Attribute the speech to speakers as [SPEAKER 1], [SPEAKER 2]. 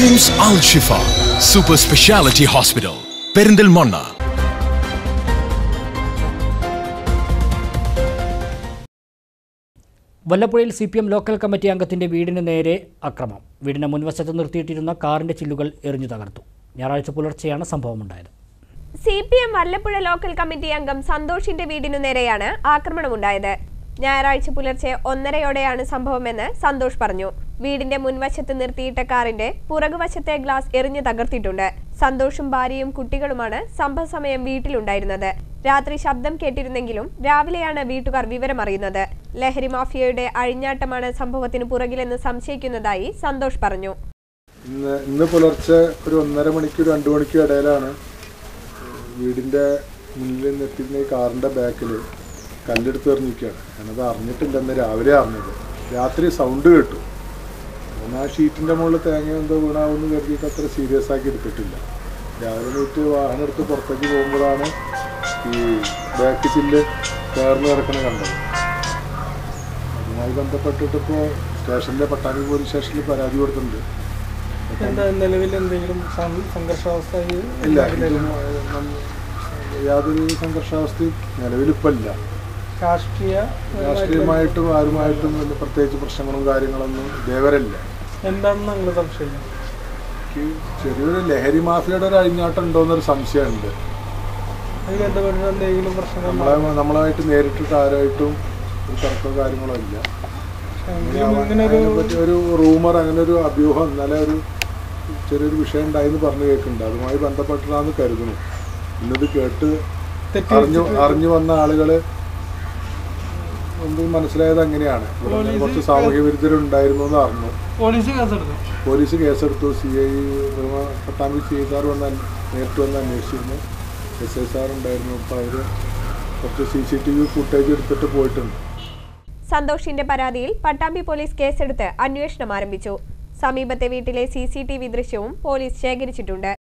[SPEAKER 1] KIMS Al Shifa super speciality hospital Perinthalmanna
[SPEAKER 2] വല്ലപ്പുഴയിൽ C P M local committee അംഗത്തിന്റെ വീടിന് നേരെ അക്രമം വീടിന് മുൻവശത്ത് നിർത്തിയിട്ടിരുന്ന കാറിന്റെ ചില്ലുകൾ എറിഞ്ഞു തകർത്തു ഞായറാഴ്ച പുലർച്ചെയാണ് സംഭവമുണ്ടായത്
[SPEAKER 3] C P M Vallappuzha local committee അംഗം സന്തോഷിന്റെ വീടിനു നേരെയാണ് ആക്രമണമുണ്ടായത് ഞായറാഴ്ച പുലർച്ചെ ഒന്നരയോടെയാണ് സംഭവമെന്ന് സന്തോഷ് പറഞ്ഞു വീടിന്റെ മുൻവശത്ത് നിർത്തിയിട്ട കാറിന്റെ പുറകുവശത്തെ ഗ്ലാസ് എറിഞ്ഞു തകർത്തിട്ടുണ്ട് സന്തോഷും ഭാര്യയും കുട്ടികളുമാണ് സംഭവ സമയം വീട്ടിലുണ്ടായിരുന്നത് രാത്രി ശബ്ദം കേട്ടിരുന്നെങ്കിലും രാവിലെയാണ് വീട്ടുകാർ വിവരമറിയുന്നത് ലഹരി മാഫിയയുടെ അഴിഞ്ഞാട്ടമാണ് സംഭവത്തിന് പുറകിലെന്ന് സംശയിക്കുന്നതായി സന്തോഷ് പറഞ്ഞു
[SPEAKER 4] ഇന്ന് ഇന്ന് പുലർച്ചെ ഒരു ഒന്നര മണിക്കും രണ്ട് മണിക്കും ഇടയിലാണ് വീടിൻ്റെ മുന്നിൽ നിർത്തിയിരുന്ന ഈ കാറിൻ്റെ ബാക്കിൽ കല്ലെടുത്ത് എറിഞ്ഞിരിക്കുകയാണ് ഞാനത് അറിഞ്ഞിട്ടില്ല ഇന്ന് രാവിലെ അറിഞ്ഞത് രാത്രി സൗണ്ട് കേട്ടു ഞാൻ ആ ഷീറ്റിൻ്റെ മുകളിൽ തേങ്ങ എന്തോ വീണാവെന്ന് കരുതിയിട്ട് അത്ര സീരിയസ് ആക്കി എടുത്തിട്ടില്ല രാവിലെ നീറ്റ് വാഹനം എടുത്ത് പുറത്തേക്ക് പോകുമ്പോഴാണ് ഈ ബാക്ക് ചില്ല് കയർന്ന് കിടക്കണ കണ്ടത് അതുമായി ബന്ധപ്പെട്ടിട്ട് ഇപ്പോൾ സ്റ്റേഷനിലെ പട്ടാമ്പി പോലീസ് സ്റ്റേഷനിൽ പരാതി കൊടുത്തിട്ടുണ്ട്
[SPEAKER 5] എന്താ നിലവിൽ എന്തെങ്കിലും സം- സംഘർഷാവസ്ഥ ഈ
[SPEAKER 4] ഇല്ല ഇതും ഏഹ്, നം- യാതൊരു സംഘർഷാവസ്ഥയും നിലവിലിപ്പല്ല
[SPEAKER 5] രാഷ്ട്രീയ
[SPEAKER 4] രാഷ്ട്രീയമായിട്ടും ആരുമായിട്ടും വലിയ പ്രത്യേകിച്ച് പ്രശ്നങ്ങളും കാര്യങ്ങളൊന്നും ഇതേവരല്ല
[SPEAKER 5] എന്താണെന്ന് നിങ്ങൾ സംശയിക്കും
[SPEAKER 4] എനിക്ക് ചെറിയൊരു ലഹരി മാഫിയയുടെ ഒരു അഴിഞ്ഞാട്ടം ഉണ്ടോയെന്നൊരു സംശയമുണ്ട്
[SPEAKER 5] അതിൽ ബന്ധപ്പെട്ടിട്ട് എന്തെങ്കിലും പ്രശ്നങ്ങൾ
[SPEAKER 4] നമ്മളെ നമ്മളായിട്ട് നേരിട്ടിട്ട് ആരായിട്ടും ഒരു തർക്കമോ കാര്യങ്ങളോ ഇല്ല
[SPEAKER 5] എങ്കിലും ഇങ്ങനെ ഒരു
[SPEAKER 4] അതിനെപ്പറ്റി ഒരു റൂമർ അങ്ങനെ ഒരു അഭ്യൂഹം ഇന്നലെ ഒരു ചെറിയൊരു വിഷയം ഉണ്ടായിന്ന് പറഞ്ഞു കേൾക്കുന്നുണ്ട് അതുമായി ബന്ധപ്പെട്ടിട്ടാന്ന് കരുതുന്നു ഇന്നത് കേട്ട് അറിഞ്ഞു അറിഞ്ഞു വന്ന ആളുകള് മുമ്പ് മനസ്സിലായത് അങ്ങനെയാണ് ഇവിടെ നിന്ന് കുറച്ച് സാമൂഹ്യ വിരുദ്ധരുണ്ടായിരുന്നു എന്ന് അറിഞ്ഞു
[SPEAKER 5] പോലീസ് കേസെടുത്തു
[SPEAKER 4] പോലീസ് കേസെടുത്തു C I Pattambi C I sir വന്ന് അന്വ- നേരിട്ട് വന്ന് അന്വേഷിച്ചിരുന്നു എസ് ഐ സാർ ഉണ്ടായിരുന്നു അപ്പോൾ അവർ കുറച്ച് C C T V footage എടുത്തിട്ട് പോയിട്ടുണ്ട്
[SPEAKER 3] സന്തോഷിന്റെ പരാതിയിൽ പട്ടാമ്പി പോലീസ് കേസെടുത്ത് അന്വേഷണം ആരംഭിച്ചു സമീപത്തെ വീട്ടിലെ സി സി ടി വി ദൃശ്യവും പോലീസ് ശേഖരിച്ചിട്ടുണ്ട്